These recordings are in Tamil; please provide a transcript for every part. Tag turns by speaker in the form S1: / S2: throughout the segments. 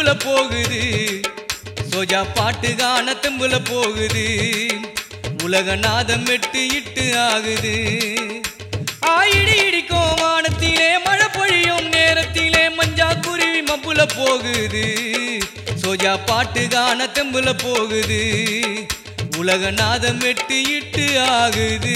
S1: தெம்புல போகுது சோஜா பாட்டு காண தெம்புல போகுது உலக நாதம் எட்டு இட்டு ஆகுது ஆயிடி இடிக்கும் வானத்திலே மழை பொழியும் நேரத்திலே மஞ்சா குருவி மப்புல போகுது சோஜா பாட்டு காண தெம்புல போகுது உலக நாதம் எட்டு இட்டு ஆகுது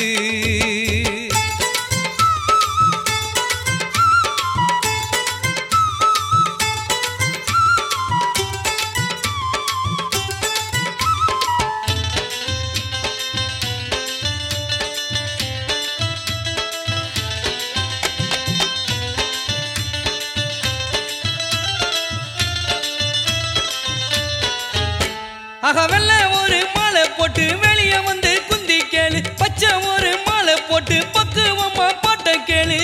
S1: அகவெல்ல ஒரு மாலை போட்டு வெளிய வந்து குந்தி கேளு பச்சை ஒரு மாலை போட்டு பக்குவமா பாட்ட கேளு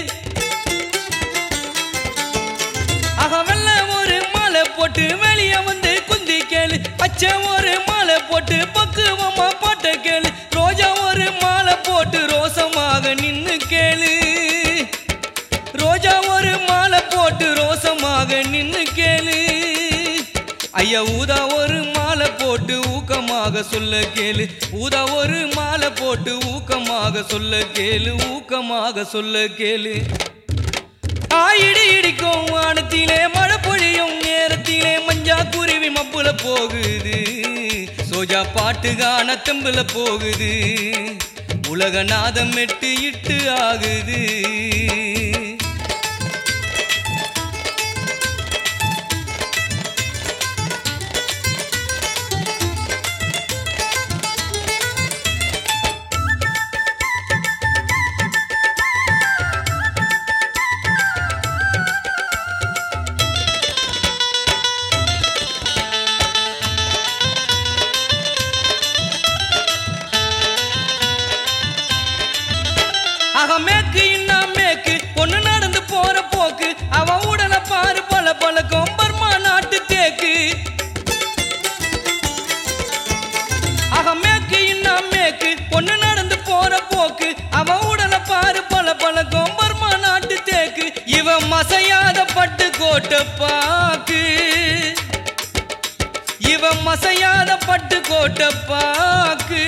S1: அகவெல்ல ஒரு மாலை போட்டு வெளிய வந்து குந்தி கேளு பச்சை ஒரு மாலை போட்டு பக்குவமா பாட்ட கேளு ரோஜா ஒரு மாலை போட்டு ரோசமாக நின்னு கேளு ரோஜா ஒரு மாலை போட்டு ரோசமாக நின்னு கேளு ஐயா ஊதா ஒரு மாலை போட்டு ஊக்கமாக சொல்ல கேளு ஊதா ஒரு மாலை போட்டு ஊக்கமாக சொல்ல கேளு ஊக்கமாக சொல்ல கேளு ஆயிடி இடிக்கும் வானத்திலே மழை பொழியும் நேரத்திலே மஞ்சா குருவி மப்புல போகுது சோஜா பாட்டு காண தெம்புல போகுது உலக நாதம் எட்டு இட்டு ஆகுது ஆக மேக்கு இன்னா மேக்கு பொண்ணு நடந்து போற போக்கு அவன் உடலை பாரு பல பல கொம்பர்மா நாட்டு தேக்கு ஆக மேக்கு இன்னா மேக்கு பொண்ணு நடந்து போற போக்கு அவன் உடலை பாரு பல பல கொம்பர்மா நாட்டு தேக்கு இவன் மசையாத பட்டு கோட்டை பாக்கு இவன் மசையாத பட்டு கோட்டை பாக்கு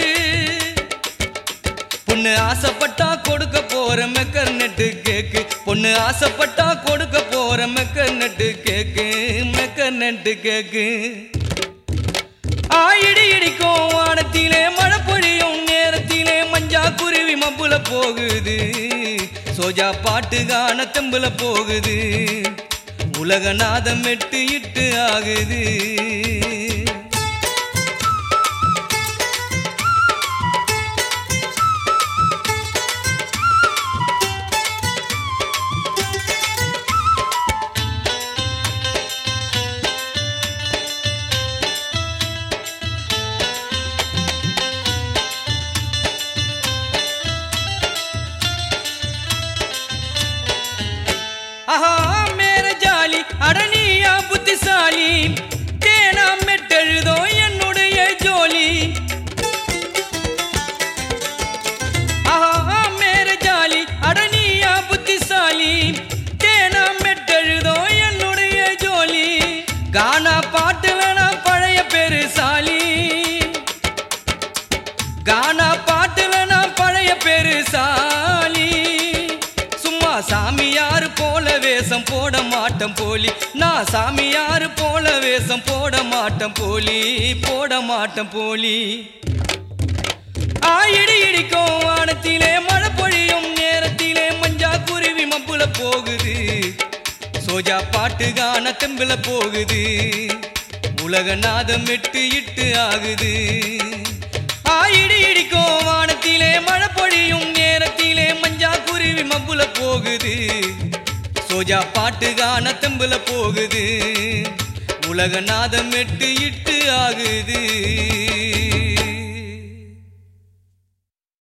S1: பொண்ணு ஆசைப்பட்டா கொடுக்க போற மெக்கர் நெட்டு கேக்கு பொண்ணு ஆசைப்பட்டா கொடுக்க போற மெக்கர் நெட்டு கேக்கு மெக்கர் நெட்டு கேக்கு ஆயிடி இடிக்கும் வானத்திலே மழை பொழியும் நேரத்திலே மஞ்சா குருவி மப்புல போகுது சோஜா பாட்டு காண தெம்புல போகுது உலக நாதம் எட்டு இட்டு ஆகுது ஆஹா மேர ஜாலி அடனியா புத்திசாலி தேனா மெட்டெழுதோ என்னுடைய ஜோலி ஆஹா மேர ஜாலி அடனியா புத்திசாலி தேனா மெட்டெழுதோ என்னுடைய ஜோலி கானா பாட்டுல நான் பழைய பெருசாலி கானா பாட்டுல நான் பழைய பெருசாலி சும்மா சாமியார் போல வேஷம் போட மாட்டேன் போலி நான் சாமியார் போல வேஷம் போட மாட்டேன் போலி போட மாட்டேன் போலி ஆயிடி இடிக்கும் வானத்திலே மழை பொழியும் நேரத்திலே மஞ்சா குருவி மப்புல போகுது சோஜா பாட்டு காண தெம்புல போகுது உலக நாதம் எட்டு இட்டு ஆகுது ஆயிடி இடிக்கும் வானத்திலே மழை பொழியும் நேரத்திலே மஞ்சா குருவி மப்புல போகுது சோஜா பாட்டு காண தெம்புல போகுது உலக நாதம் எட்டு இட்டு ஆகுது